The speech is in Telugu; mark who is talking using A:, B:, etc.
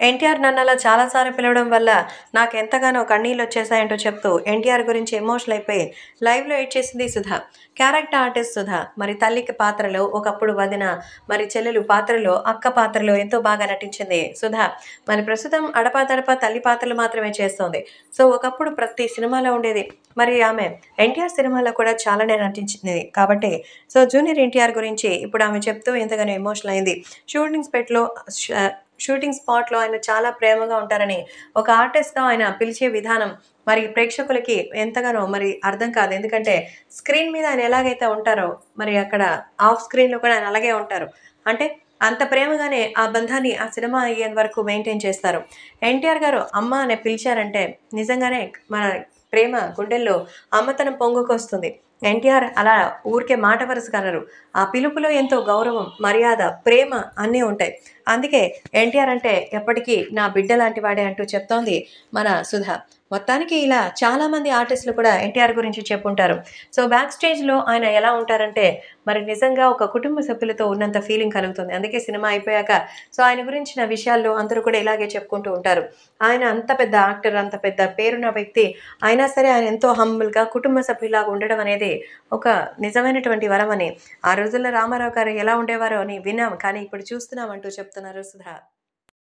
A: ఎన్టీఆర్ నన్ను అలా చాలాసార్లు పిలవడం వల్ల నాకు ఎంతగానో కన్నీళ్ళు వచ్చేసాయంటూ చెప్తూ ఎన్టీఆర్ గురించి ఎమోషనల్ అయిపోయి లైవ్లో చేసింది సుధా క్యారెక్టర్ ఆర్టిస్ట్ సుధా మరి తల్లికి పాత్రలో ఒకప్పుడు వదిన మరి చెల్లెలు పాత్రలో అక్క పాత్రలో ఎంతో బాగా నటించింది సుధా మరి ప్రస్తుతం అడపాదడప తల్లి పాత్రలు మాత్రమే చేస్తోంది సో ఒకప్పుడు ప్రతి సినిమాలో ఉండేది మరి ఆమె ఎన్టీఆర్ సినిమాలో కూడా చాలానే నటించింది కాబట్టి సో జూనియర్ ఎన్టీఆర్ గురించి ఇప్పుడు ఆమె చెప్తూ ఎంతగానో ఎమోషనల్ అయింది షూటింగ్ స్పెట్లో షూటింగ్ స్పాట్లో ఆయన చాలా ప్రేమగా ఉంటారని ఒక ఆర్టిస్ట్గా ఆయన పిలిచే విధానం మరి ప్రేక్షకులకి ఎంతగానో మరి అర్థం కాదు ఎందుకంటే స్క్రీన్ మీద ఆయన ఎలాగైతే ఉంటారో మరి అక్కడ ఆఫ్ స్క్రీన్లో కూడా ఆయన అలాగే ఉంటారు అంటే అంత ప్రేమగానే ఆ బంధాన్ని ఆ సినిమా అయ్యేంత వరకు మెయింటైన్ చేస్తారు ఎన్టీఆర్ గారు అమ్మ అనే పిలిచారంటే నిజంగానే మన ప్రేమ గుండెల్లో అమ్మతనం పొంగుకొస్తుంది ఎన్టీఆర్ అలా ఊరికే మాట వరుసగా అనరు ఆ పిలుపులో ఎంతో గౌరవం మర్యాద ప్రేమ అన్నీ ఉంటాయి అందుకే ఎన్టీఆర్ అంటే ఎప్పటికీ నా బిడ్డ లాంటి వాడే అంటూ చెప్తోంది మన సుధా మొత్తానికి ఇలా చాలామంది ఆర్టిస్టులు కూడా ఎన్టీఆర్ గురించి చెప్పుంటారు సో బ్యాక్ స్టేజ్లో ఆయన ఎలా ఉంటారంటే మరి నిజంగా ఒక కుటుంబ సభ్యులతో ఉన్నంత ఫీలింగ్ కలుగుతుంది అందుకే సినిమా అయిపోయాక సో ఆయన గురించిన విషయాల్లో అందరూ కూడా ఇలాగే చెప్పుకుంటూ ఉంటారు ఆయన అంత పెద్ద యాక్టర్ అంత పెద్ద పేరున్న వ్యక్తి అయినా సరే ఆయన ఎంతో హంబుల్గా కుటుంబ సభ్యులాగా ఉండడం అనేది ఒక నిజమైనటువంటి వరం అని ఆ రోజుల్లో రామారావు గారు ఎలా ఉండేవారో అని విన్నాం కానీ ఇప్పుడు చూస్తున్నాం అంటూ చెప్తున్నారు సుధా